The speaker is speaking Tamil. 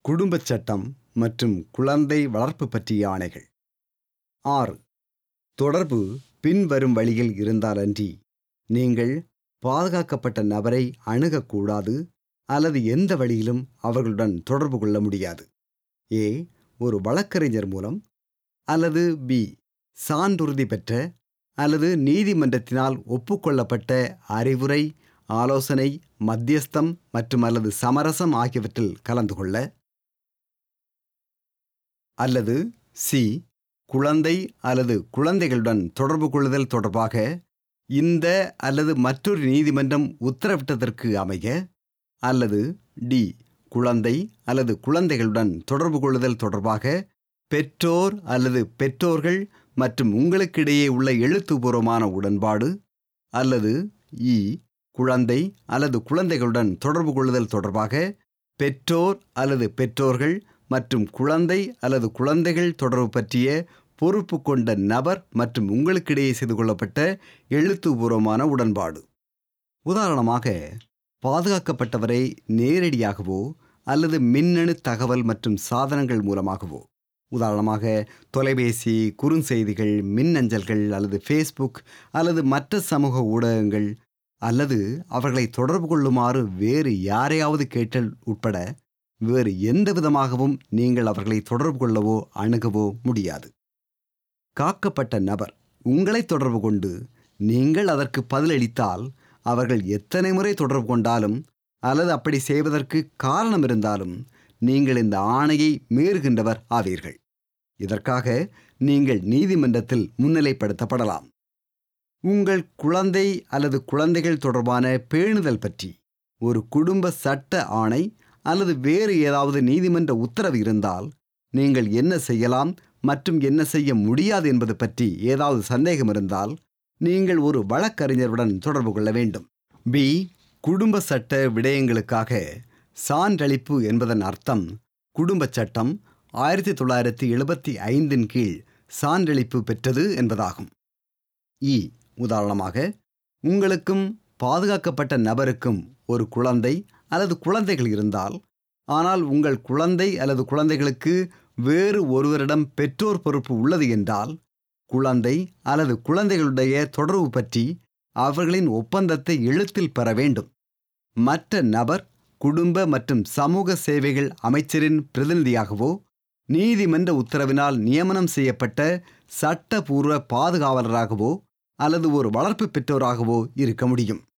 குடும்பச் சட்டம் மற்றும் குழந்தை வளர்ப்பு பற்றிய ஆணைகள் ஆறு தொடர்பு பின்வரும் வழியில் இருந்தாலன்றி நீங்கள் பாதுகாக்கப்பட்ட நபரை அணுகக்கூடாது அல்லது எந்த வழியிலும் அவர்களுடன் தொடர்பு கொள்ள முடியாது ஏ ஒரு வழக்கறிஞர் மூலம் அல்லது பி சான்றுறுதி பெற்ற அல்லது நீதிமன்றத்தினால் ஒப்புக்கொள்ளப்பட்ட அறிவுரை ஆலோசனை மத்தியஸ்தம் மற்றும் அல்லது சமரசம் ஆகியவற்றில் கலந்து கொள்ள அல்லது சி குழந்தை அல்லது குழந்தைகளுடன் தொடர்பு கொள்ளுதல் தொடர்பாக இந்த அல்லது மற்றொரு நீதிமன்றம் உத்தரவிட்டதற்கு அமைய அல்லது டி குழந்தை அல்லது குழந்தைகளுடன் தொடர்பு கொள்ளுதல் தொடர்பாக பெற்றோர் அல்லது பெற்றோர்கள் மற்றும் உங்களுக்கிடையே உள்ள எழுத்துப்பூர்வமான உடன்பாடு அல்லது இ குழந்தை அல்லது குழந்தைகளுடன் தொடர்பு கொள்ளுதல் தொடர்பாக பெற்றோர் அல்லது பெற்றோர்கள் மற்றும் குழந்தை அல்லது குழந்தைகள் தொடர்பு பற்றிய பொறுப்பு கொண்ட நபர் மற்றும் உங்களுக்கிடையே செய்து கொள்ளப்பட்ட எழுத்துப்பூர்வமான உடன்பாடு உதாரணமாக பாதுகாக்கப்பட்டவரை நேரடியாகவோ அல்லது மின்னணு தகவல் மற்றும் சாதனங்கள் மூலமாகவோ உதாரணமாக தொலைபேசி குறுஞ்செய்திகள் மின்னஞ்சல்கள் அல்லது ஃபேஸ்புக் அல்லது மற்ற சமூக ஊடகங்கள் அல்லது அவர்களை தொடர்பு கொள்ளுமாறு வேறு யாரையாவது கேட்டல் உட்பட வேறு எந்த விதமாகவும் நீங்கள் அவர்களை தொடர்பு கொள்ளவோ அணுகவோ முடியாது காக்கப்பட்ட நபர் உங்களை தொடர்பு கொண்டு நீங்கள் அதற்கு பதிலளித்தால் அவர்கள் எத்தனை முறை தொடர்பு கொண்டாலும் அல்லது அப்படி செய்வதற்கு காரணம் இருந்தாலும் நீங்கள் இந்த ஆணையை மீறுகின்றவர் ஆவீர்கள் இதற்காக நீங்கள் நீதிமன்றத்தில் முன்னிலைப்படுத்தப்படலாம் உங்கள் குழந்தை அல்லது குழந்தைகள் தொடர்பான பேணுதல் பற்றி ஒரு குடும்ப சட்ட ஆணை அல்லது வேறு ஏதாவது நீதிமன்ற உத்தரவு இருந்தால் நீங்கள் என்ன செய்யலாம் மற்றும் என்ன செய்ய முடியாது என்பது பற்றி ஏதாவது சந்தேகம் இருந்தால் நீங்கள் ஒரு வழக்கறிஞருடன் தொடர்பு கொள்ள வேண்டும் பி குடும்ப சட்ட விடயங்களுக்காக சான்றளிப்பு என்பதன் அர்த்தம் குடும்ப சட்டம் ஆயிரத்தி தொள்ளாயிரத்தி எழுபத்தி ஐந்தின் கீழ் சான்றளிப்பு பெற்றது என்பதாகும் இ உதாரணமாக உங்களுக்கும் பாதுகாக்கப்பட்ட நபருக்கும் ஒரு குழந்தை அல்லது குழந்தைகள் இருந்தால் ஆனால் உங்கள் குழந்தை அல்லது குழந்தைகளுக்கு வேறு ஒருவரிடம் பெற்றோர் பொறுப்பு உள்ளது என்றால் குழந்தை அல்லது குழந்தைகளுடைய தொடர்பு பற்றி அவர்களின் ஒப்பந்தத்தை எழுத்தில் பெற வேண்டும் மற்ற நபர் குடும்ப மற்றும் சமூக சேவைகள் அமைச்சரின் பிரதிநிதியாகவோ நீதிமன்ற உத்தரவினால் நியமனம் செய்யப்பட்ட சட்டபூர்வ பாதுகாவலராகவோ அல்லது ஒரு வளர்ப்பு பெற்றோராகவோ இருக்க முடியும்